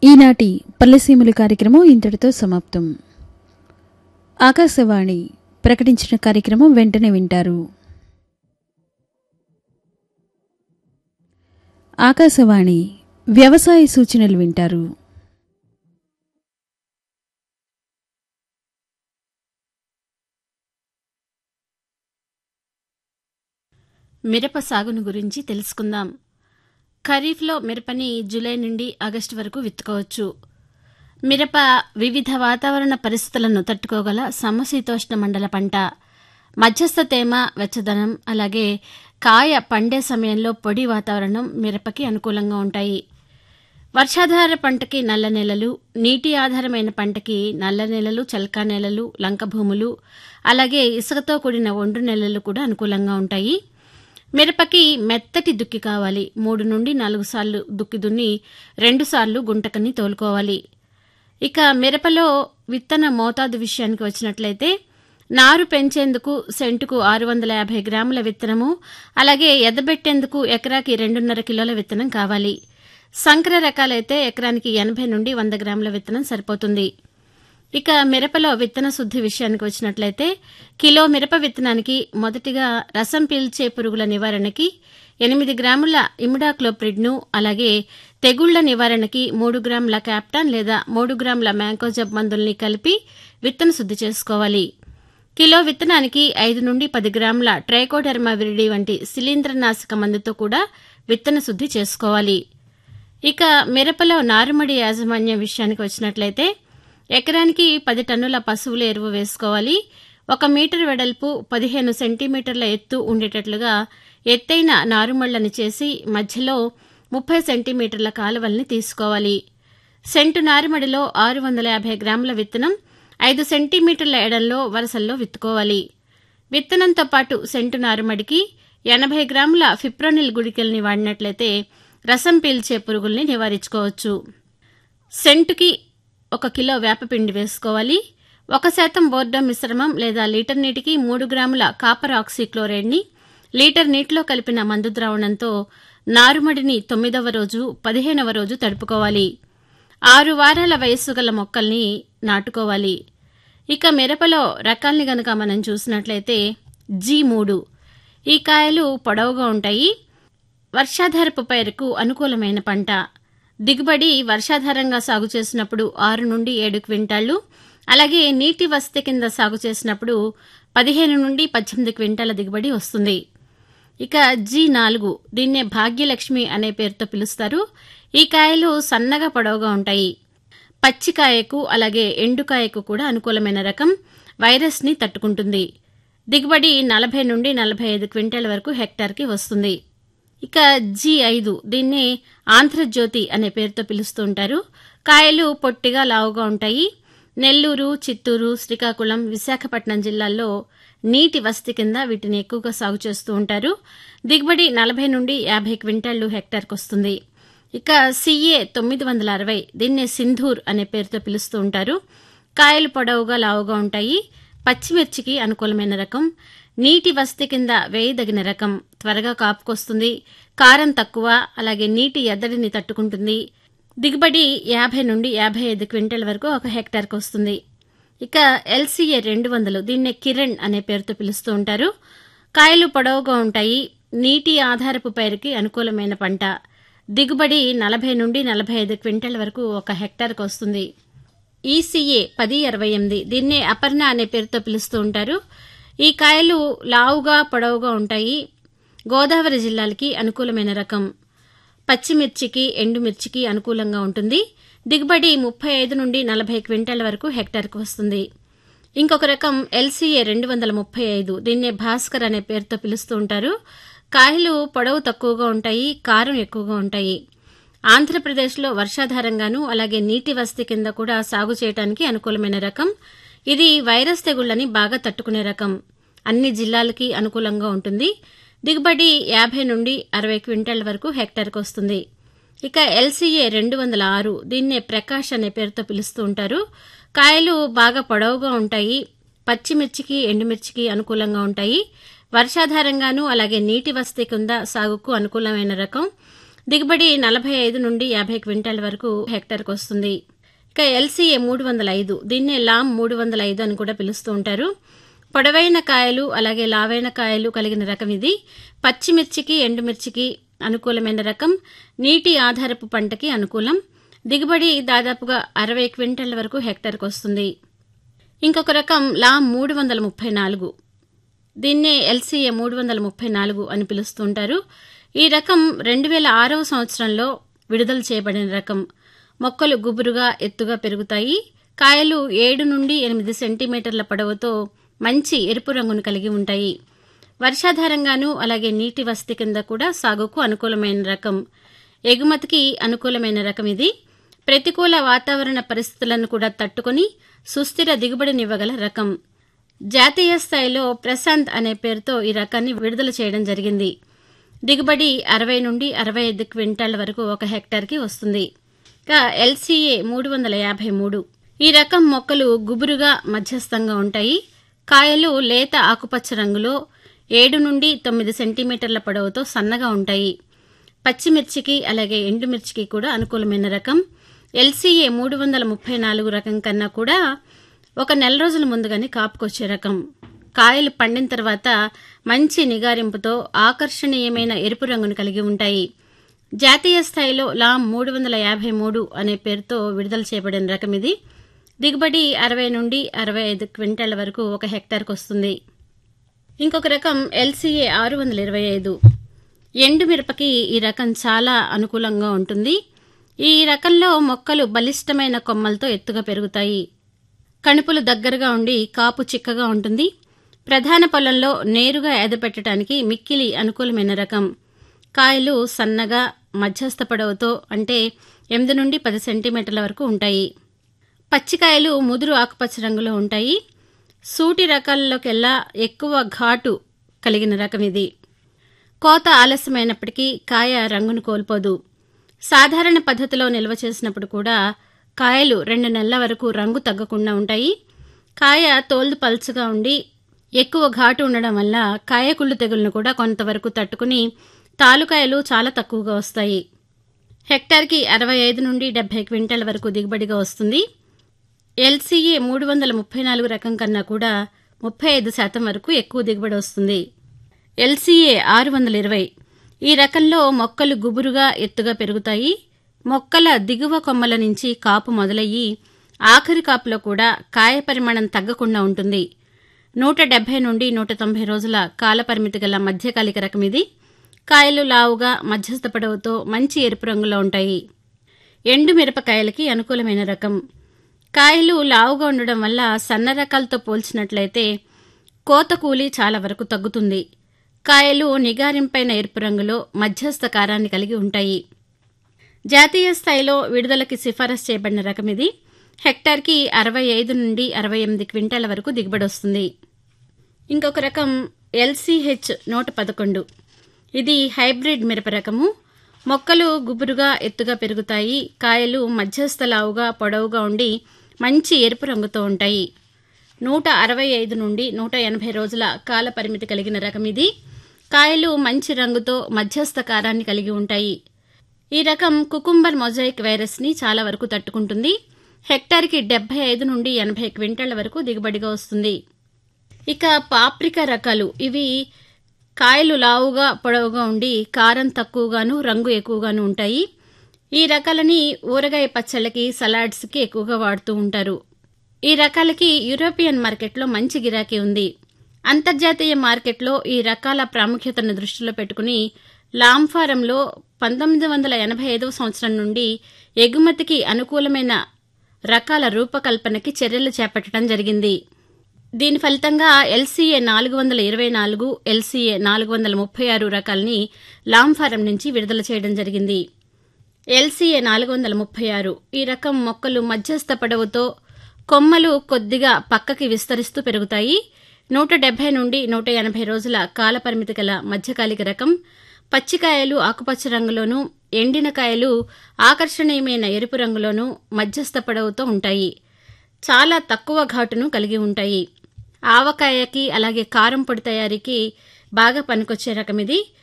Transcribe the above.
ఈనాటి పల్లెసీములు కార్యక్రమం ఇంతటితో సమాప్తం ఆకాశవాణి ప్రకటించిన కార్యక్రమం వెంటనే వింటారు ఆకాశవాణి వ్యవసాయ సూచనలు వింటారు మిరప సాగును గురించి తెలుసుకుందాం ఖరీఫ్లో మిరపని జూలై నుండి ఆగస్టు వరకు విత్తుకోవచ్చు మిరప వివిధ వాతావరణ పరిస్థితులను తట్టుకోగల సమశీతోష్ణ మండల పంట మధ్యస్థ తేమ వెచ్చదనం అలాగే కాయ పండే సమయంలో పొడి వాతావరణం మిరపకి అనుకూలంగా ఉంటాయి వర్షాధార పంటకి నల్ల నేలలు నీటి ఆధారమైన పంటకి నల్ల నేలలు చల్కా నేలలు లంక భూములు అలాగే ఇసుకతో కూడిన ఒండ్రు నేలలు కూడా అనుకూలంగా ఉంటాయి మిరపకి మెత్తటి దుక్కి కావాలి మూడు నుండి నాలుగు సార్లు దుక్కి దున్ని రెండు సార్లు గుంటకని తోలుకోవాలి ఇక మిరపలో విత్తన మోతాదు విషయానికి వచ్చినట్లయితే నారు పెంచేందుకు సెంటుకు ఆరు వందల యాభై గ్రాముల విత్తనము అలాగే ఎదబెట్టేందుకు ఎకరాకి రెండున్నర కిలోల విత్తనం కావాలి సంకర రకాలైతే ఎకరానికి ఎనభై నుండి వంద గ్రాముల విత్తనం సరిపోతుంది ఇక మిరపలో విత్తన శుద్ధి విషయానికి వచ్చినట్లయితే కిలో మిరప విత్తనానికి మొదటిగా రసం పీల్చే పురుగుల నివారణకి ఎనిమిది గ్రాముల ఇమిడాక్లోప్రిడ్ను అలాగే తెగుళ్ల నివారణకి మూడు గ్రాముల క్యాప్టాన్ లేదా మూడు గ్రాముల మ్యాంకోజబ్ మందుల్ని కలిపి విత్తన శుద్ధి చేసుకోవాలి కిలో విత్తనానికి ఐదు నుండి పది గ్రాముల ట్రైకోడెర్మా విరిడి వంటి శిలీంద్రనాశక మందుతో కూడా విత్తన శుద్ధి చేసుకోవాలి ఇక మిరపలో నారుమడి యాజమాన్యం విషయానికి వచ్చినట్లయితే ఎకరానికి పది టన్నుల పశువుల ఎరువు వేసుకోవాలి ఒక మీటర్ వెడల్పు పదిహేను సెంటీమీటర్ల ఎత్తు ఉండేటట్లుగా ఎత్తైన నారుమళ్లను చేసి మధ్యలో ముప్పై సెంటీమీటర్ల కాలువల్ని తీసుకోవాలి సెంటు నారుమడిలో ఆరు వందల యాభై గ్రాముల విత్తనం ఐదు సెంటీమీటర్ల ఎడంలో వరుసల్లో విత్తుకోవాలి విత్తనంతో పాటు సెంటు నారుమడికి ఎనభై గ్రాముల ఫిప్రోనిల్ గుడికల్ని వాడినట్లయితే రసం పీల్చే పురుగుల్ని నివారించుకోవచ్చు సెంటుకి ఒక కిలో వేపపిండి వేసుకోవాలి ఒక శాతం బోర్డో మిశ్రమం లేదా లీటర్ నీటికి మూడు గ్రాముల కాపర్ ఆక్సీక్లోరైడ్ని లీటర్ నీటిలో కలిపిన మందు ద్రావణంతో నారుమడిని తొమ్మిదవ రోజు పదిహేనవ రోజు తడుపుకోవాలి ఆరు వారాల వయస్సు గల మొక్కల్ని నాటుకోవాలి ఇక మిరపలో రకాల్ని గనక మనం చూసినట్లయితే జీ మూడు ఈ కాయలు పొడవుగా ఉంటాయి వర్షాధారపు పైరుకు అనుకూలమైన పంట దిగుబడి వర్షాధారంగా సాగు చేసినప్పుడు ఆరు నుండి ఏడు క్వింటాళ్లు అలాగే నీటి వసతి కింద సాగు చేసినప్పుడు పదిహేను నుండి పద్దెనిమిది క్వింటాల దిగుబడి వస్తుంది ఇక జీ నాలుగు దీన్నే భాగ్యలక్ష్మి అనే పేరుతో పిలుస్తారు ఈ కాయలు సన్నగా పొడవుగా ఉంటాయి పచ్చికాయకు అలాగే ఎండుకాయకు కూడా అనుకూలమైన రకం వైరస్ని తట్టుకుంటుంది దిగుబడి నలభై నుండి నలభై ఐదు క్వింటాల వరకు హెక్టార్కి వస్తుంది ఇక జీ ఐదు దీన్ని ఆంధ్రజ్యోతి అనే పేరుతో పిలుస్తూ ఉంటారు కాయలు పొట్టిగా లావుగా ఉంటాయి నెల్లూరు చిత్తూరు శ్రీకాకుళం విశాఖపట్నం జిల్లాల్లో నీటి వసతి కింద వీటిని ఎక్కువగా సాగు చేస్తూ ఉంటారు దిగుబడి నలభై నుండి యాభై క్వింటాళ్లు హెక్టార్కి వస్తుంది ఇక సిఏ తొమ్మిది వందల అరవై దీన్నే సింధూర్ అనే పేరుతో పిలుస్తూ ఉంటారు కాయలు పొడవుగా లావుగా ఉంటాయి పచ్చిమిర్చికి అనుకూలమైన రకం నీటి వసతి కింద వేయదగిన రకం త్వరగా కాపుకొస్తుంది కారం తక్కువ అలాగే నీటి ఎద్దడిని తట్టుకుంటుంది దిగుబడి యాభై నుండి యాభై ఐదు క్వింటల్ వరకు ఒక హెక్టార్కి వస్తుంది ఇక ఎల్సీఏ రెండు వందలు దీన్నే కిరణ్ అనే పేరుతో పిలుస్తూ ఉంటారు కాయలు పొడవుగా ఉంటాయి నీటి ఆధారపు పైరుకి అనుకూలమైన పంట దిగుబడి నలభై నుండి నలభై ఐదు క్వింటల్ వరకు ఒక హెక్టార్కి వస్తుంది ఈసీఏ పది అరవై ఎనిమిది దీన్నే అపర్ణ అనే పేరుతో పిలుస్తూ ఉంటారు ఈ కాయలు లావుగా పొడవుగా ఉంటాయి గోదావరి జిల్లాలకి అనుకూలమైన రకం పచ్చిమిర్చికి ఎండుమిర్చికి అనుకూలంగా ఉంటుంది దిగుబడి ముప్పై ఐదు నుండి నలభై క్వింటాల వరకు హెక్టార్కు వస్తుంది ఇంకొక రకం ఎల్సీఏ రెండు వందల ముప్పై ఐదు దీన్నే భాస్కర్ అనే పేరుతో పిలుస్తూ ఉంటారు కాయలు పొడవు తక్కువగా ఉంటాయి కారం ఎక్కువగా ఉంటాయి ఆంధ్రప్రదేశ్లో వర్షాధారంగాను అలాగే నీటి వసతి కింద కూడా సాగు చేయడానికి అనుకూలమైన రకం ఇది వైరస్ తెగుళ్లని బాగా తట్టుకునే రకం అన్ని జిల్లాలకి అనుకూలంగా ఉంటుంది దిగుబడి యాభై నుండి అరవై క్వింటాల వరకు హెక్టార్కి వస్తుంది ఇక ఎల్సీఏ రెండు వందల ఆరు దీన్నే ప్రకాష్ అనే పేరుతో పిలుస్తూ ఉంటారు కాయలు బాగా పొడవుగా ఉంటాయి పచ్చిమిర్చికి ఎండుమిర్చికి అనుకూలంగా ఉంటాయి వర్షాధారంగాను అలాగే నీటి వసతి కింద సాగుకు అనుకూలమైన రకం దిగుబడి నలభై ఐదు నుండి యాభై క్వింటాల వరకు హెక్టార్కు వస్తుంది ఇక ఎల్సీఏ మూడు వందల ఐదు దీన్నే లామ్ మూడు వందల ఐదు అని కూడా పిలుస్తూ ఉంటారు పొడవైన కాయలు అలాగే లావైన కాయలు కలిగిన రకం ఇది పచ్చిమిర్చికి ఎండుమిర్చికి అనుకూలమైన రకం నీటి ఆధారపు పంటకి అనుకూలం దిగుబడి దాదాపుగా అరవై క్వింటాల వరకు హెక్టార్కు వస్తుంది ఇంకొక రకం లామ్ మూడు వందల ముప్పై నాలుగు దీన్నే ఎల్సీఏ మూడు వందల ముప్పై నాలుగు అని పిలుస్తుంటారు ఈ రకం రెండు వేల ఆరవ సంవత్సరంలో విడుదల చేయబడిన రకం మొక్కలు గుబురుగా ఎత్తుగా పెరుగుతాయి కాయలు ఏడు నుండి ఎనిమిది సెంటీమీటర్ల పొడవుతో మంచి ఎరుపు రంగును కలిగి ఉంటాయి వర్షాధారంగాను అలాగే నీటి వసతి కింద కూడా సాగుకు అనుకూలమైన రకం ఎగుమతికి అనుకూలమైన రకం ఇది ప్రతికూల వాతావరణ పరిస్థితులను కూడా తట్టుకొని సుస్థిర దిగుబడినివ్వగల రకం జాతీయ స్థాయిలో ప్రశాంత్ అనే పేరుతో ఈ రకాన్ని విడుదల చేయడం జరిగింది దిగుబడి అరవై నుండి అరవై ఐదు క్వింటాళ్ల వరకు ఒక హెక్టార్కి వస్తుంది ఇక ఎల్సీఏ మూడు వందల యాభై మూడు ఈ రకం మొక్కలు గుబురుగా మధ్యస్థంగా ఉంటాయి కాయలు లేత ఆకుపచ్చ రంగులో ఏడు నుండి తొమ్మిది సెంటీమీటర్ల పొడవుతో సన్నగా ఉంటాయి పచ్చిమిర్చికి అలాగే ఎండుమిర్చికి కూడా అనుకూలమైన రకం ఎల్సీఏ మూడు వందల ముప్పై నాలుగు రకం కన్నా కూడా ఒక నెల రోజుల ముందుగానే కాపుకొచ్చే రకం కాయలు పండిన తర్వాత మంచి నిగారింపుతో ఆకర్షణీయమైన ఎరుపు రంగును కలిగి ఉంటాయి జాతీయ స్థాయిలో లామ్ మూడు వందల యాభై మూడు అనే పేరుతో విడుదల చేయబడిన రకం ఇది దిగుబడి అరవై నుండి అరవై ఐదు క్వింటాళ్ల వరకు ఒక హెక్టార్కు వస్తుంది ఇంకొక రకం ఎల్సీఏ ఆరు వందల ఇరవై ఐదు ఎండు మిరపకి ఈ రకం చాలా అనుకూలంగా ఉంటుంది ఈ రకంలో మొక్కలు బలిష్టమైన కొమ్మలతో ఎత్తుగా పెరుగుతాయి కణుపులు దగ్గరగా ఉండి కాపు చిక్కగా ఉంటుంది ప్రధాన పొలంలో నేరుగా ఎదపెట్టడానికి మిక్కిలి అనుకూలమైన రకం కాయలు సన్నగా మధ్యస్థ పొడవుతో అంటే ఎనిమిది నుండి పది సెంటీమీటర్ల వరకు ఉంటాయి పచ్చికాయలు ముదురు ఆకుపచ్చ రంగులో ఉంటాయి సూటి రకాల్లోకెల్లా ఎక్కువ ఘాటు కలిగిన రకం ఇది కోత ఆలస్యమైనప్పటికీ కాయ రంగును కోల్పోదు సాధారణ పద్ధతిలో నిల్వ చేసినప్పుడు కూడా కాయలు రెండు నెలల వరకు రంగు తగ్గకుండా ఉంటాయి కాయ తోలు పల్చగా ఉండి ఎక్కువ ఘాటు ఉండడం వల్ల కాయకుళ్ళు తెగులను కూడా కొంతవరకు తట్టుకుని తాలుకాయలు చాలా తక్కువగా వస్తాయి హెక్టార్కి అరవై ఐదు నుండి డెబ్బై క్వింటాల వరకు దిగుబడిగా వస్తుంది ఎల్సీఏ మూడు వందల ముప్పై నాలుగు రకం కన్నా కూడా ముప్పై ఐదు శాతం వరకు ఎక్కువ దిగుబడి వస్తుంది ఎల్సీఏ ఆరు వందల ఇరవై ఈ రకంలో మొక్కలు గుబురుగా ఎత్తుగా పెరుగుతాయి మొక్కల దిగువ కొమ్మల నుంచి కాపు మొదలయ్యి ఆఖరి కాపులో కూడా కాయ పరిమాణం తగ్గకుండా ఉంటుంది నూట డెబ్బై నుండి నూట తొంభై రోజుల కాలపరిమితి గల మధ్యకాలిక రకం ఇది కాయలు లావుగా మధ్యస్థ పొడవుతో మంచి ఎరుపు రంగులో ఉంటాయి ఎండు మిరపకాయలకి అనుకూలమైన రకం కాయలు లావుగా ఉండడం వల్ల సన్న రకాలతో పోల్చినట్లయితే కోత కూలి చాలా వరకు తగ్గుతుంది కాయలు నిగారింపైన ఎరుపు రంగులో మధ్యస్థ కారాన్ని కలిగి ఉంటాయి జాతీయ స్థాయిలో విడుదలకి సిఫారసు చేయబడిన రకం ఇది హెక్టార్కి అరవై ఐదు నుండి అరవై ఎనిమిది క్వింటాల వరకు దిగుబడి వస్తుంది ఇంకొక రకం ఎల్సీహెచ్ నూట పదకొండు ఇది హైబ్రిడ్ మిరప రకము మొక్కలు గుబురుగా ఎత్తుగా పెరుగుతాయి కాయలు మధ్యస్థ లావుగా పొడవుగా ఉండి మంచి ఎరుపు రంగుతో ఉంటాయి నూట అరవై ఐదు నుండి నూట ఎనభై రోజుల కాల పరిమితి కలిగిన రకం ఇది కాయలు మంచి రంగుతో మధ్యస్థ కారాన్ని కలిగి ఉంటాయి ఈ రకం కుకుంబర్ మొజాయిక్ వైరస్ని చాలా వరకు తట్టుకుంటుంది హెక్టార్కి డెబ్బై ఐదు నుండి ఎనభై క్వింటాళ్ల వరకు దిగుబడిగా వస్తుంది ఇక పాప్రికా రకాలు ఇవి కాయలు లావుగా పొడవుగా ఉండి కారం తక్కువగాను రంగు ఎక్కువగాను ఉంటాయి ఈ రకాలని ఊరగాయ పచ్చళ్ళకి సలాడ్స్కి ఎక్కువగా వాడుతూ ఉంటారు ఈ రకాలకి యూరోపియన్ మార్కెట్లో మంచి గిరాకీ ఉంది అంతర్జాతీయ మార్కెట్లో ఈ రకాల ప్రాముఖ్యతను దృష్టిలో పెట్టుకుని లాంఫారంలో పంతొమ్మిది వందల ఎనభై ఐదవ సంవత్సరం నుండి ఎగుమతికి అనుకూలమైన రకాల రూపకల్పనకి చర్యలు చేపట్టడం జరిగింది దీని ఫలితంగా ఎల్సీఏ నాలుగు వందల ఇరవై నాలుగు ఎల్సీఏ నాలుగు వందల ముప్పై ఆరు రకాల్ని లాంఫారం నుంచి విడుదల చేయడం జరిగింది ఎల్సీఏ నాలుగు వందల ముప్పై ఆరు ఈ రకం మొక్కలు మధ్యస్థ పొడవుతో కొమ్మలు కొద్దిగా పక్కకి విస్తరిస్తూ పెరుగుతాయి నూట డెబ్బై నుండి నూట ఎనభై రోజుల కాలపరిమితి గల మధ్యకాలిక రకం పచ్చికాయలు ఆకుపచ్చ రంగులోనూ ఎండిన కాయలు ఆకర్షణీయమైన ఎరుపు రంగులోనూ మధ్యస్థ పొడవుతో ఉంటాయి చాలా తక్కువ ఘాటును కలిగి ఉంటాయి ఆవకాయకి అలాగే కారం పొడి తయారీకి బాగా పనికొచ్చే రకం ఇది